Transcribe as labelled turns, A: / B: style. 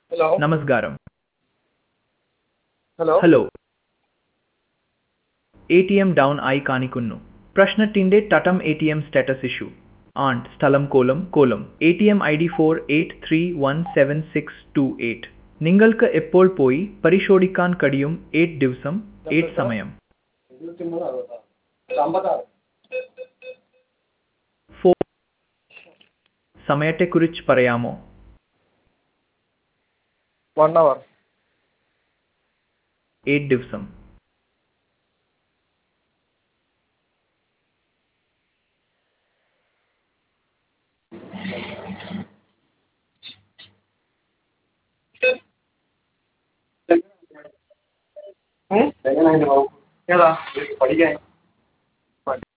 A: hello
B: നമസ്കാരം
A: hello
B: hello A T M down ആയി കാണിക്കുന്നു പ്രശ്നത്തിന്റെ തട്ടം A T M status issue ആണ്ട് സ്ഥലം കോലം കോലം A T M I D four eight three one seven six two eight നിങ്ങൾക്ക് എപ്പോൾ പോയി പരിശോധിക്കാൻ കഴിയും എയ്റ്റ് ദിവസം എയ്റ്റ് സമയം
A: ഇരുപത്തിമൂന്ന് അറുപത്താറ് അമ്പത്താറ്
B: ഫോർ സമയത്തെക്കുറിച്ച് പറയാമോ
A: വൺ അവർ
B: എയ്റ്റ് ദിവസം
A: ഏതാ പഠിക്കാൻ